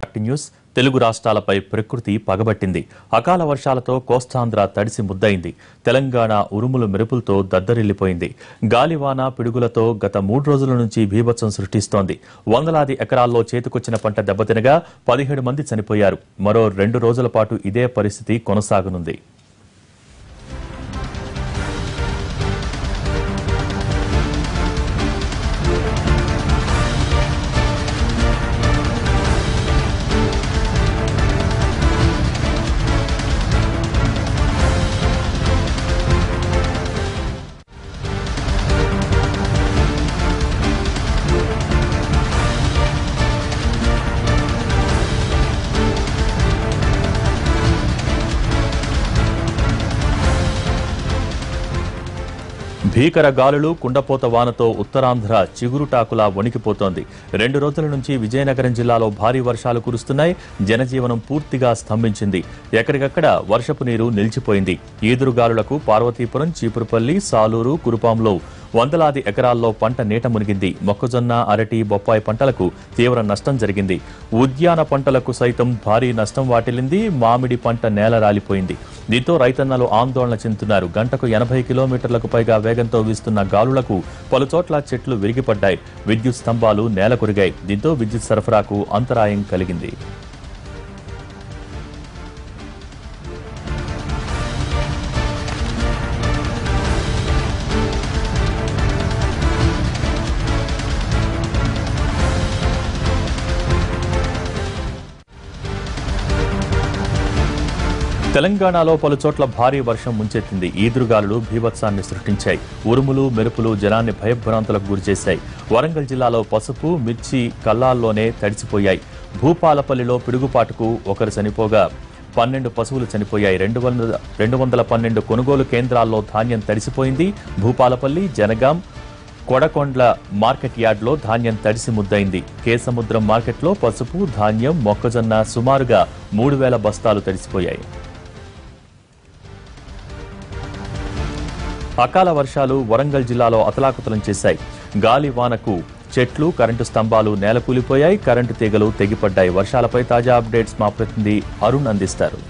news Telugu రాష్ట్రాలపై ప్రకృతి పగబట్టింది అకాల వర్షాలతో కోస్తాంధ్ర తడిసి ముద్దయింది తెలంగాణ ఉరుములు మెరుపులతో దద్దరిల్లిపోయింది గాలివాన పిడుగులతో గత మూడు రోజుల నుంచి బీభత్సం సృష్టిస్తోంది వందలాది ఎకరాల్లో చేతికొచ్చిన పంట దెబ్బతినగా పదిహేడు మంది చనిపోయారు మరో రెండు రోజుల పాటు ఇదే పరిస్థితి కొనసాగనుంది భీకర గాలులు కుండపోత వానతో ఉత్తరాంధ్ర చిగురుటాకులా వణికిపోతోంది రెండు రోజుల నుంచి విజయనగరం జిల్లాలో భారీ వర్షాలు కురుస్తున్నాయి జనజీవనం పూర్తిగా స్తంభించింది ఎక్కడికక్కడ వర్షపు నీరు నిలిచిపోయింది ఈదురుగాలులకు పార్వతీపురం చీపురుపల్లి సాలూరు కురుపాంలో వందలాది ఎకరాల్లో పంట నీట మునిగింది మొక్కజొన్న అరటి బొప్పాయి పంటలకు తీవ్ర నష్టం జరిగింది ఉద్యాన పంటలకు సైతం భారీ నష్టం వాటిల్లింది మామిడి పంట నేల రాలిపోయింది దీంతో రైతన్నలు ఆందోళన చెందుతున్నారు గంటకు ఎనభై కిలోమీటర్లకు పైగా వేగంతో వీస్తున్న గాలులకు పలుచోట్ల చెట్లు విరిగిపడ్డాయి విద్యుత్ స్తంభాలు నేల కొరిగాయి దీంతో విద్యుత్ సరఫరాకు అంతరాయం కలిగింది తెలంగాణలో పలుచోట్ల భారీ వర్షం ముంచెత్తింది ఈదురుగాలులు భీభత్సాన్ని సృష్టించాయి ఉరుములు మెరుపులు జనాన్ని భయభ్రాంతులకు గురిచేశాయి వరంగల్ జిల్లాలో పసుపు మిర్చి కల్లాల్లోనే తడిసిపోయాయి భూపాలపల్లిలో పిడుగుపాటుకు ఒకరు చనిపోగా పన్నెండు పశువులు చనిపోయాయి రెండు వందల రెండు వందల పన్నెండు కొనుగోలు కేంద్రాల్లో ధాన్యం తడిసిపోయింది భూపాలపల్లి జనగాం కొడకొండ్ల మార్కెట్ యార్డ్లో ధాన్యం తడిసి ముద్దయింది కేసముద్రం మార్కెట్లో పసుపు ధాన్యం మొక్కజొన్న సుమారుగా మూడు వేల బస్తాలు తడిసిపోయాయి అకాల వర్షాలు వరంగల్ జిల్లాలో అతలాకుతలం చేశాయి గాలి వానకు చెట్లు కరెంటు స్తంభాలు నేలకూలిపోయాయి కరెంటు తీగలు తెగిపడ్డాయి వర్షాలపై తాజా అప్డేట్స్ మా ప్రతినిధి అరుణ్ అందిస్తారు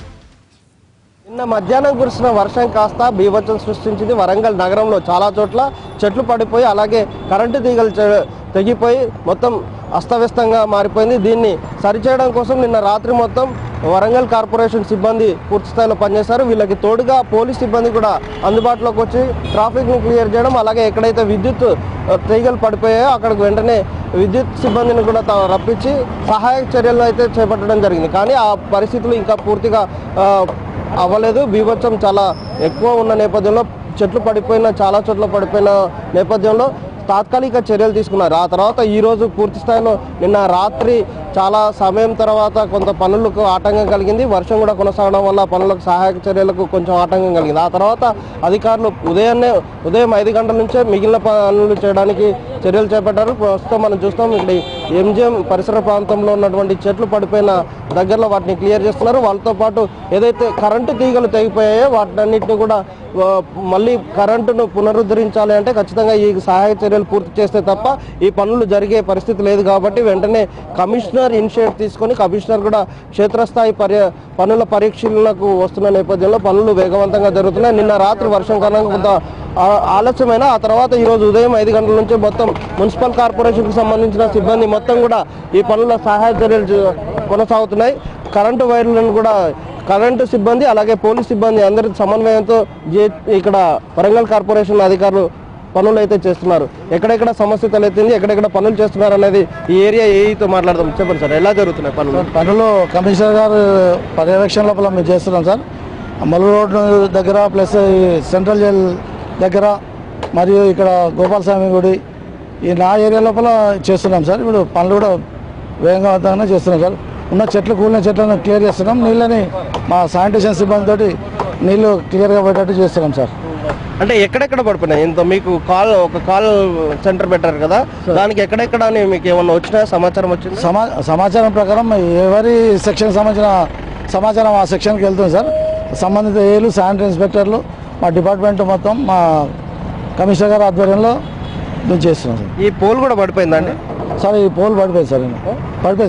నిన్న మధ్యాహ్నం కురిసిన వర్షం కాస్త బీభత్సం సృష్టించింది వరంగల్ నగరంలో చాలా చోట్ల చెట్లు పడిపోయి అలాగే కరెంటు తీగలు చె- తెగిపోయి మొత్తం అస్తవ్యస్తంగా మారిపోయింది దీన్ని సరిచేయడం కోసం నిన్న రాత్రి మొత్తం వరంగల్ కార్పొరేషన్ సిబ్బంది పూర్తి స్థాయిలో పనిచేశారు వీళ్ళకి తోడుగా పోలీస్ సిబ్బంది కూడా అందుబాటులోకి వచ్చి ట్రాఫిక్ని క్లియర్ చేయడం అలాగే ఎక్కడైతే విద్యుత్ ఆ, తీగలు పడిపోయాయో అక్కడికి వెంటనే విద్యుత్ సిబ్బందిని కూడా త- రప్పించి సహాయక చర్యలు అయితే చేపట్టడం జరిగింది కానీ ఆ పరిస్థితులు ఇంకా పూర్తిగా ఆ, అవ్వలేదు బీభత్సం చాలా ఎక్కువ ఉన్న నేపథ్యంలో చెట్లు పడిపోయిన చాలా చోట్ల పడిపోయిన నేపథ్యంలో తాత్కాలిక చర్యలు తీసుకున్నారు ఆ తర్వాత ఈ రోజు పూర్తి స్థాయిలో నిన్న రాత్రి చాలా సమయం తర్వాత కొంత పనులకు ఆటంకం కలిగింది వర్షం కూడా కొనసాగడం వల్ల పనులకు సహాయక చర్యలకు కొంచెం ఆటంకం కలిగింది ఆ తర్వాత అధికారులు ఉదయాన్నే ఉదయం ఐదు గంటల నుంచే మిగిలిన పనులు చేయడానికి చర్యలు చేపట్టారు ప్రస్తుతం మనం చూస్తాం ఇక్కడ ఎంజిఎం పరిసర ప్రాంతంలో ఉన్నటువంటి చెట్లు పడిపోయిన దగ్గరలో వాటిని క్లియర్ చేస్తున్నారు వాళ్ళతో పాటు ఏదైతే కరెంటు తీగలు తెగిపోయాయో వాటినన్నింటినీ కూడా ఆ, మళ్ళీ కరెంటును పునరుద్ధరించాలి అంటే ఖచ్చితంగా ఈ సహాయ చర్యలు పూర్తి చేస్తే తప్ప ఈ పనులు జరిగే పరిస్థితి లేదు కాబట్టి వెంటనే కమిషనర్ ఇనిషియేటివ్ తీసుకొని కమిషనర్ కూడా క్షేత్రస్థాయి పర్య పనుల పరీక్షలకు వస్తున్న నేపథ్యంలో పనులు వేగవంతంగా జరుగుతున్నాయి నిన్న రాత్రి వర్షం కారణంగా కొంత ఆ- ఆలస్యమైన ఆ తర్వాత ఈ రోజు ఉదయం ఐదు గంటల నుంచి మొత్తం మున్సిపల్ కార్పొరేషన్కి సంబంధించిన సిబ్బంది మొత్తం కూడా ఈ పనుల సహాయ చర్యలు చే- కొనసాగుతున్నాయి కరెంటు వైర్లను కూడా కరెంటు సిబ్బంది అలాగే పోలీస్ సిబ్బంది అందరి సమన్వయంతో జే- ఇక్కడ వరంగల్ కార్పొరేషన్ అధికారులు పనులు అయితే చేస్తున్నారు ఎక్కడెక్కడ సమస్య తలెత్తింది ఎక్కడెక్కడ పనులు చేస్తున్నారు అనేది ఈ ఏరియా ఏఈతో మాట్లాడదాం చెప్పండి సార్ ఎలా జరుగుతున్నాయి పనులు పనులు కమిషనర్ గారు పర్యవేక్షణ లోపల మేము చేస్తున్నాం సార్ మల్లు రోడ్ దగ్గర ప్లస్ ఈ సెంట్రల్ జైల్ దగ్గర మరియు ఇక్కడ గోపాలస్వామి గుడి ఈ నా ఏరియా లోపల చేస్తున్నాం సార్ ఇప్పుడు పనులు కూడా వేగవంతంగానే చేస్తున్నాం సార్ ఉన్న చెట్లు కూలిన చెట్లను క్లియర్ చేస్తున్నాం నీళ్ళని మా శానిటేషన్ సిబ్బంది తోటి నీళ్లు క్లియర్గా పోయేటట్టు చేస్తున్నాం సార్ అంటే ఎక్కడెక్కడ పడిపోయినాయి ఇంత మీకు కాల్ ఒక కాల్ సెంటర్ పెట్టారు కదా దానికి ఎక్కడెక్కడ అని మీకు ఏమన్నా వచ్చినా సమాచారం వచ్చింది సమా సమాచారం ప్రకారం ఎవరి సెక్షన్ సంబంధించిన సమాచారం ఆ సెక్షన్కి వెళ్తుంది సార్ సంబంధిత ఏలు శానిటరీ ఇన్స్పెక్టర్లు మా డిపార్ట్మెంట్ మొత్తం మా కమిషనర్ గారి ఆధ్వర్యంలో మేము చేస్తున్నాం సార్ ఈ పోల్ కూడా పడిపోయిందండి సార్ ఈ పోల్ పడిపోయింది సార్ నేను పడిపోయింది సార్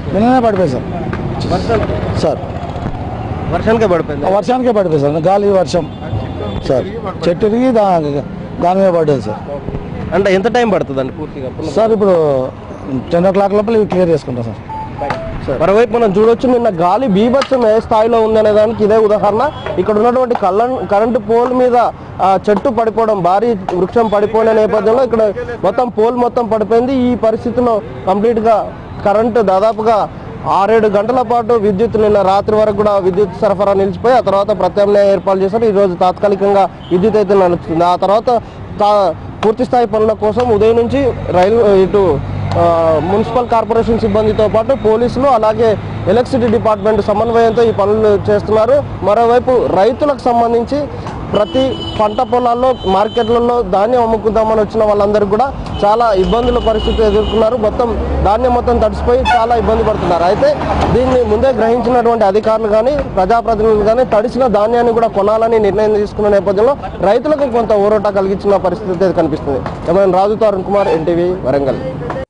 నిన్ననే పడిపోయింది సార్ వర్షం సార్ వర్షానికే పడిపోయింది ఆ వర్షానికే పడిపోయింది సార్ గాలి వర్షం సార్ చెట్టు ఇరిగి దా దాని మీద పడ్డది సార్ అంటే ఎంత టైం పడుతుందండి పూర్తిగా సార్ ఇప్పుడు టెన్ ఓ క్లాక్ లోపల ఇవి క్లియర్ చేసుకుంటాం సార్ మరోవైపు మనం చూడొచ్చు నిన్న గాలి బీభత్సం ఏ స్థాయిలో ఉందనే దానికి ఇదే ఉదాహరణ ఇక్కడ ఉన్నటువంటి కళ్ళ కరెంటు పోల్ మీద ఆ చెట్టు పడిపోవడం భారీ వృక్షం పడిపోయిన నేపథ్యంలో ఇక్కడ మొత్తం పోల్ మొత్తం పడిపోయింది ఈ పరిస్థితిలో కంప్లీట్ గా కరెంటు దాదాపుగా ఆరేడు గంటల పాటు విద్యుత్ నిన్న రాత్రి వరకు కూడా విద్యుత్ సరఫరా నిలిచిపోయి ఆ తర్వాత ప్రత్యామ్నాయ ఏర్పాటు చేశారు ఈ రోజు తాత్కాలికంగా విద్యుత్ అయితే నడుస్తుంది ఆ తర్వాత తా- పూర్తి స్థాయి పనుల కోసం ఉదయం నుంచి రైలు ఇటు ఆ, మున్సిపల్ కార్పొరేషన్ సిబ్బందితో పాటు పోలీసులు అలాగే ఎలక్ట్రిసిటీ డిపార్ట్మెంట్ సమన్వయంతో ఈ పనులు చేస్తున్నారు మరోవైపు రైతులకు సంబంధించి ప్రతి పంట పొలాల్లో మార్కెట్లలో ధాన్యం అమ్ముకుందామని వచ్చిన వాళ్ళందరూ కూడా చాలా ఇబ్బందుల పరిస్థితి ఎదుర్కొన్నారు మొత్తం ధాన్యం మొత్తం తడిసిపోయి చాలా ఇబ్బంది పడుతున్నారు అయితే దీన్ని ముందే గ్రహించినటువంటి అధికారులు కానీ ప్రజాప్రతినిధులు కానీ తడిసిన ధాన్యాన్ని కూడా కొనాలని నిర్ణయం తీసుకున్న నేపథ్యంలో రైతులకు కొంత ఊరట కలిగించిన పరిస్థితి అయితే కనిపిస్తుంది ఏమైనా రాజుతో అరుణ్ కుమార్ ఎన్టీవీ వరంగల్